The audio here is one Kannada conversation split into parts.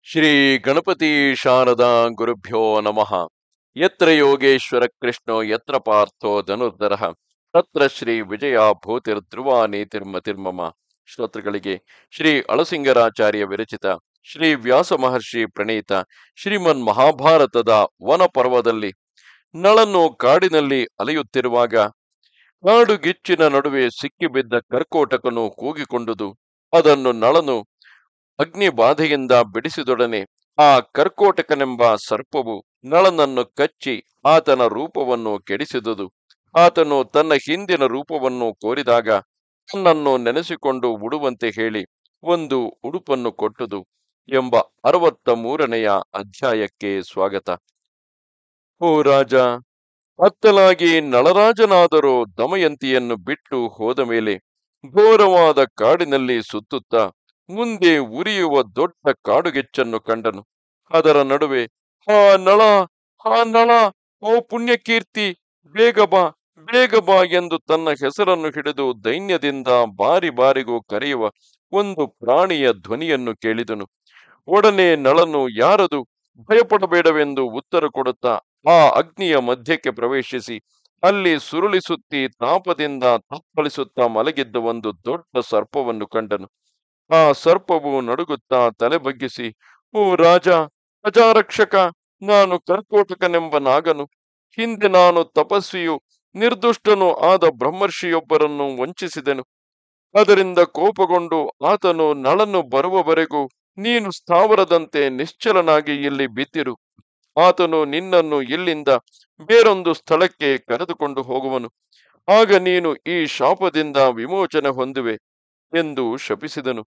ಶ್ರೀ ಗಣಪತಿ ಶಾರದಾ ಗುರುಭ್ಯೋ ನಮಃ ಯತ್ರ ಯೋಗೇಶ್ವರ ಕೃಷ್ಣೋ ಯತ್ರ ಪಾರ್ಥೋ ಧನುರ್ಧರ ತತ್ರ ಶ್ರೀ ವಿಜಯ ಭೂತಿರ್ಧ್ರುವ ನೀತಿರ್ಮತಿರ್ಮಮ ಶ್ರೋತೃಗಳಿಗೆ ಶ್ರೀ ಅಳಸಿಂಗರಾಚಾರ್ಯ ವಿರಚಿತ ಶ್ರೀ ವ್ಯಾಸ ಮಹರ್ಷಿ ಪ್ರಣೀತ ಶ್ರೀಮನ್ ಮಹಾಭಾರತದ ವನ ಪರ್ವದಲ್ಲಿ ನಳನ್ನು ಕಾಡಿನಲ್ಲಿ ಅಲೆಯುತ್ತಿರುವಾಗ ಕಾಡುಗಿಚ್ಚಿನ ನಡುವೆ ಸಿಕ್ಕಿಬಿದ್ದ ಕರ್ಕೋಟಕನು ಕೂಗಿಕೊಂಡುದು ಅದನ್ನು ನಳನು ಅಗ್ನಿ ಬಾಧೆಯಿಂದ ಬಿಡಿಸಿದೊಡನೆ ಆ ಕರ್ಕೋಟಕನೆಂಬ ಸರ್ಪವು ನಳನನ್ನು ಕಚ್ಚಿ ಆತನ ರೂಪವನ್ನು ಕೆಡಿಸಿದುದು ಆತನು ತನ್ನ ಹಿಂದಿನ ರೂಪವನ್ನು ಕೋರಿದಾಗ ತನ್ನನ್ನು ನೆನೆಸಿಕೊಂಡು ಉಡುವಂತೆ ಹೇಳಿ ಒಂದು ಉಡುಪನ್ನು ಕೊಟ್ಟುದು ಎಂಬ ಅರವತ್ತ ಮೂರನೆಯ ಅಧ್ಯಾಯಕ್ಕೆ ಸ್ವಾಗತ ಓ ರಾಜ ಅತ್ತಲಾಗಿ ನಳರಾಜನಾದರೂ ದಮಯಂತಿಯನ್ನು ಬಿಟ್ಟು ಹೋದ ಮೇಲೆ ಘೋರವಾದ ಕಾಡಿನಲ್ಲಿ ಸುತ್ತುತ್ತಾ ಮುಂದೆ ಉರಿಯುವ ದೊಡ್ಡ ಕಾಡುಗೆಚ್ಚನ್ನು ಕಂಡನು ಅದರ ನಡುವೆ ಹಾ ನಳ ಹಾ ನಳ ಓ ಪುಣ್ಯಕೀರ್ತಿ ಬೇಗ ಬಾ ಬೇಗ ಬಾ ಎಂದು ತನ್ನ ಹೆಸರನ್ನು ಹಿಡಿದು ದೈನ್ಯದಿಂದ ಬಾರಿ ಬಾರಿಗೂ ಕರೆಯುವ ಒಂದು ಪ್ರಾಣಿಯ ಧ್ವನಿಯನ್ನು ಕೇಳಿದನು ಒಡನೆ ನಳನು ಯಾರದು ಭಯಪಡಬೇಡವೆಂದು ಉತ್ತರ ಕೊಡುತ್ತಾ ಆ ಅಗ್ನಿಯ ಮಧ್ಯಕ್ಕೆ ಪ್ರವೇಶಿಸಿ ಅಲ್ಲಿ ಸುರುಳಿಸುತ್ತಿ ತಾಪದಿಂದ ತಪ್ಪಳಿಸುತ್ತಾ ಮಲಗಿದ್ದ ಒಂದು ದೊಡ್ಡ ಸರ್ಪವನ್ನು ಕಂಡನು ಆ ಸರ್ಪವು ನಡುಗುತ್ತಾ ತಲೆ ಬಗ್ಗಿಸಿ ಓ ರಾಜ ಪ್ರಜಾರಕ್ಷಕ ನಾನು ಕರ್ಕೋಟಕನೆಂಬ ನಾಗನು ಹಿಂದೆ ನಾನು ತಪಸ್ವಿಯು ನಿರ್ದುಷ್ಟನು ಆದ ಬ್ರಹ್ಮರ್ಷಿಯೊಬ್ಬರನ್ನು ವಂಚಿಸಿದೆನು ಅದರಿಂದ ಕೋಪಗೊಂಡು ಆತನು ನಳನು ಬರುವವರೆಗೂ ನೀನು ಸ್ಥಾವರದಂತೆ ನಿಶ್ಚಲನಾಗಿ ಇಲ್ಲಿ ಬಿದ್ದಿರು ಆತನು ನಿನ್ನನ್ನು ಇಲ್ಲಿಂದ ಬೇರೊಂದು ಸ್ಥಳಕ್ಕೆ ಕರೆದುಕೊಂಡು ಹೋಗುವನು ಆಗ ನೀನು ಈ ಶಾಪದಿಂದ ವಿಮೋಚನೆ ಹೊಂದುವೆ ಎಂದು ಶಪಿಸಿದನು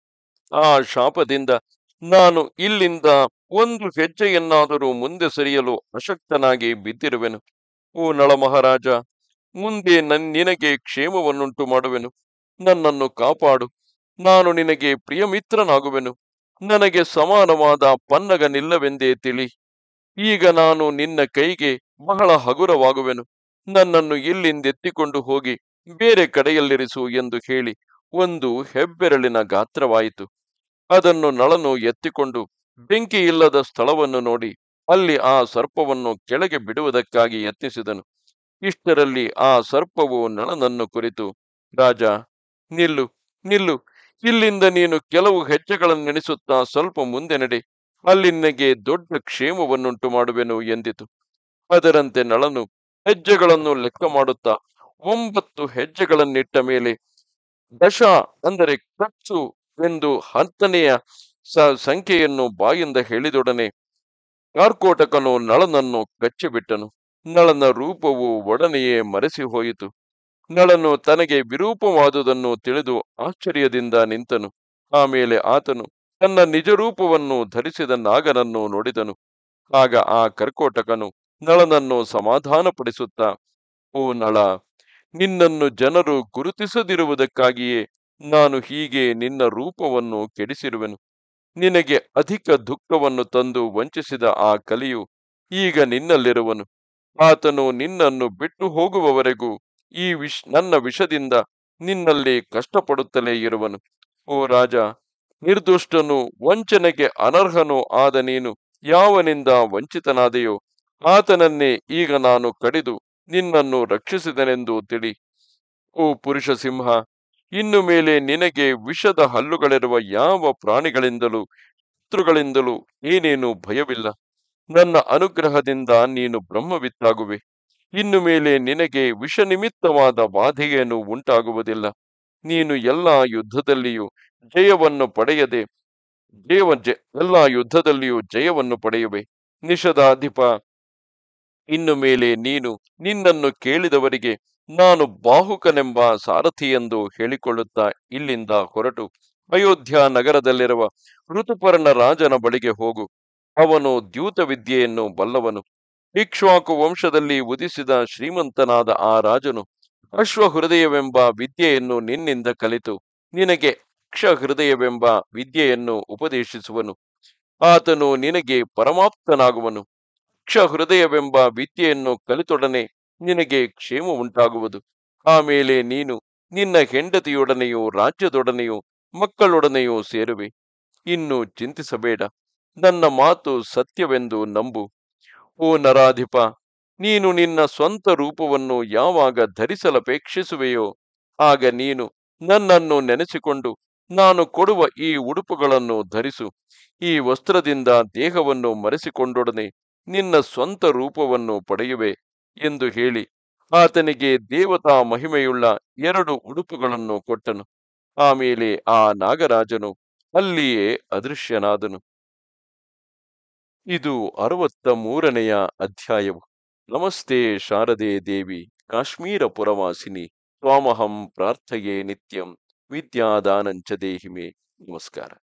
ಆ ಶಾಪದಿಂದ ನಾನು ಇಲ್ಲಿಂದ ಒಂದು ಹೆಜ್ಜೆಯನ್ನಾದರೂ ಮುಂದೆ ಸರಿಯಲು ಅಶಕ್ತನಾಗಿ ಬಿದ್ದಿರುವೆನು ಓ ನಳ ಮಹಾರಾಜ ಮುಂದೆ ನನ್ ನಿನಗೆ ಕ್ಷೇಮವನ್ನುಂಟು ಮಾಡುವೆನು ನನ್ನನ್ನು ಕಾಪಾಡು ನಾನು ನಿನಗೆ ಪ್ರಿಯಮಿತ್ರನಾಗುವೆನು ನನಗೆ ಸಮಾನವಾದ ಪನ್ನಗನಿಲ್ಲವೆಂದೇ ತಿಳಿ ಈಗ ನಾನು ನಿನ್ನ ಕೈಗೆ ಬಹಳ ಹಗುರವಾಗುವೆನು ನನ್ನನ್ನು ಇಲ್ಲಿಂದೆತ್ತಿಕೊಂಡು ಹೋಗಿ ಬೇರೆ ಕಡೆಯಲ್ಲಿರಿಸು ಎಂದು ಹೇಳಿ ಒಂದು ಹೆಬ್ಬೆರಳಿನ ಗಾತ್ರವಾಯಿತು ಅದನ್ನು ನಳನು ಎತ್ತಿಕೊಂಡು ಬೆಂಕಿ ಇಲ್ಲದ ಸ್ಥಳವನ್ನು ನೋಡಿ ಅಲ್ಲಿ ಆ ಸರ್ಪವನ್ನು ಕೆಳಗೆ ಬಿಡುವುದಕ್ಕಾಗಿ ಯತ್ನಿಸಿದನು ಇಷ್ಟರಲ್ಲಿ ಆ ಸರ್ಪವು ನಳನನ್ನು ಕುರಿತು ರಾಜ ನಿಲ್ಲು ನಿಲ್ಲು ಇಲ್ಲಿಂದ ನೀನು ಕೆಲವು ಹೆಜ್ಜೆಗಳನ್ನೆಣಿಸುತ್ತಾ ಸ್ವಲ್ಪ ಮುಂದೆ ನಡೆ ಅಲ್ಲಿ ನಿನಗೆ ದೊಡ್ಡ ಕ್ಷೇಮವನ್ನುಂಟು ಮಾಡುವೆನು ಎಂದಿತು ಅದರಂತೆ ನಳನು ಹೆಜ್ಜೆಗಳನ್ನು ಲೆಕ್ಕ ಮಾಡುತ್ತಾ ಒಂಬತ್ತು ಹೆಜ್ಜೆಗಳನ್ನಿಟ್ಟ ಮೇಲೆ ದಶ ಅಂದರೆ ಕಚ್ಚು ಎಂದು ಹತ್ತನೆಯ ಸ ಸಂಖ್ಯೆಯನ್ನು ಬಾಯಿಂದ ಹೇಳಿದೊಡನೆ ಕಾರ್ಕೋಟಕನು ನಳನನ್ನು ಕಚ್ಚಿಬಿಟ್ಟನು ನಳನ ರೂಪವು ಒಡನೆಯೇ ಮರೆಸಿ ಹೋಯಿತು ನಳನು ತನಗೆ ವಿರೂಪವಾದುದನ್ನು ತಿಳಿದು ಆಶ್ಚರ್ಯದಿಂದ ನಿಂತನು ಆಮೇಲೆ ಆತನು ತನ್ನ ನಿಜ ರೂಪವನ್ನು ಧರಿಸಿದ ನಾಗನನ್ನು ನೋಡಿದನು ಆಗ ಆ ಕರ್ಕೋಟಕನು ನಳನನ್ನು ಸಮಾಧಾನಪಡಿಸುತ್ತಾ ಓ ನಳ ನಿನ್ನನ್ನು ಜನರು ಗುರುತಿಸದಿರುವುದಕ್ಕಾಗಿಯೇ ನಾನು ಹೀಗೆ ನಿನ್ನ ರೂಪವನ್ನು ಕೆಡಿಸಿರುವೆನು ನಿನಗೆ ಅಧಿಕ ದುಃಖವನ್ನು ತಂದು ವಂಚಿಸಿದ ಆ ಕಲಿಯು ಈಗ ನಿನ್ನಲ್ಲಿರುವನು ಆತನು ನಿನ್ನನ್ನು ಬಿಟ್ಟು ಹೋಗುವವರೆಗೂ ಈ ವಿಷ್ ನನ್ನ ವಿಷದಿಂದ ನಿನ್ನಲ್ಲಿ ಕಷ್ಟಪಡುತ್ತಲೇ ಇರುವನು ಓ ರಾಜ ನಿರ್ದುಷ್ಟನು ವಂಚನೆಗೆ ಅನರ್ಹನೂ ಆದ ನೀನು ಯಾವನಿಂದ ವಂಚಿತನಾದೆಯೋ ಆತನನ್ನೇ ಈಗ ನಾನು ಕಡಿದು ನಿನ್ನನ್ನು ರಕ್ಷಿಸಿದನೆಂದು ತಿಳಿ ಓ ಪುರುಷ ಸಿಂಹ ಇನ್ನು ಮೇಲೆ ನಿನಗೆ ವಿಷದ ಹಲ್ಲುಗಳಿರುವ ಯಾವ ಪ್ರಾಣಿಗಳಿಂದಲೂ ಶತ್ರುಗಳಿಂದಲೂ ಏನೇನು ಭಯವಿಲ್ಲ ನನ್ನ ಅನುಗ್ರಹದಿಂದ ನೀನು ಬ್ರಹ್ಮವಿತ್ತಾಗುವೆ ಇನ್ನು ಮೇಲೆ ನಿನಗೆ ವಿಷ ನಿಮಿತ್ತವಾದ ಬಾಧೆಯೇನು ಉಂಟಾಗುವುದಿಲ್ಲ ನೀನು ಎಲ್ಲಾ ಯುದ್ಧದಲ್ಲಿಯೂ ಜಯವನ್ನು ಪಡೆಯದೆ ಜಯವ ಜ ಎಲ್ಲಾ ಯುದ್ಧದಲ್ಲಿಯೂ ಜಯವನ್ನು ಪಡೆಯುವೆ ನಿಷದಾಧಿಪ ಇನ್ನು ಮೇಲೆ ನೀನು ನಿನ್ನನ್ನು ಕೇಳಿದವರಿಗೆ ನಾನು ಬಾಹುಕನೆಂಬ ಸಾರಥಿಯೆಂದು ಹೇಳಿಕೊಳ್ಳುತ್ತಾ ಇಲ್ಲಿಂದ ಹೊರಟು ಅಯೋಧ್ಯ ನಗರದಲ್ಲಿರುವ ಋತುಪರ್ಣ ರಾಜನ ಬಳಿಗೆ ಹೋಗು ಅವನು ದ್ಯೂತ ವಿದ್ಯೆಯನ್ನು ಬಲ್ಲವನು ಇಕ್ಷ್ವಾಕು ವಂಶದಲ್ಲಿ ಉದಿಸಿದ ಶ್ರೀಮಂತನಾದ ಆ ರಾಜನು ಅಶ್ವ ಹೃದಯವೆಂಬ ವಿದ್ಯೆಯನ್ನು ನಿನ್ನಿಂದ ಕಲಿತು ನಿನಗೆ ಅಕ್ಷ ಹೃದಯವೆಂಬ ವಿದ್ಯೆಯನ್ನು ಉಪದೇಶಿಸುವನು ಆತನು ನಿನಗೆ ಪರಮಾಪ್ತನಾಗುವನು ಅಕ್ಷ ಹೃದಯವೆಂಬ ವಿದ್ಯೆಯನ್ನು ಕಲಿತೊಡನೆ ನಿನಗೆ ಕ್ಷೇಮ ಉಂಟಾಗುವುದು ಆಮೇಲೆ ನೀನು ನಿನ್ನ ಹೆಂಡತಿಯೊಡನೆಯೂ ರಾಜ್ಯದೊಡನೆಯೂ ಮಕ್ಕಳೊಡನೆಯೂ ಸೇರುವೆ ಇನ್ನು ಚಿಂತಿಸಬೇಡ ನನ್ನ ಮಾತು ಸತ್ಯವೆಂದು ನಂಬು ಓ ನರಾಧಿಪ ನೀನು ನಿನ್ನ ಸ್ವಂತ ರೂಪವನ್ನು ಯಾವಾಗ ಧರಿಸಲಪೇಕ್ಷಿಸುವೆಯೋ ಆಗ ನೀನು ನನ್ನನ್ನು ನೆನೆಸಿಕೊಂಡು ನಾನು ಕೊಡುವ ಈ ಉಡುಪುಗಳನ್ನು ಧರಿಸು ಈ ವಸ್ತ್ರದಿಂದ ದೇಹವನ್ನು ಮರೆಸಿಕೊಂಡೊಡನೆ ನಿನ್ನ ಸ್ವಂತ ರೂಪವನ್ನು ಪಡೆಯುವೆ ಎಂದು ಹೇಳಿ ಆತನಿಗೆ ದೇವತಾ ಮಹಿಮೆಯುಳ್ಳ ಎರಡು ಉಡುಪುಗಳನ್ನು ಕೊಟ್ಟನು ಆಮೇಲೆ ಆ ನಾಗರಾಜನು ಅಲ್ಲಿಯೇ ಅದೃಶ್ಯನಾದನು ಇದು ಅರವತ್ತ ಮೂರನೆಯ ಅಧ್ಯಾಯವು ನಮಸ್ತೆ ಶಾರದೆ ದೇವಿ ಕಾಶ್ಮೀರ ಪುರವಾಸಿನಿ ತ್ವಾಮಹಂ ಪ್ರಾರ್ಥಯೇ ನಿತ್ಯಂ ವಿದ್ಯಾದಾನಂಚ ದೇಹಿಮೆ ನಮಸ್ಕಾರ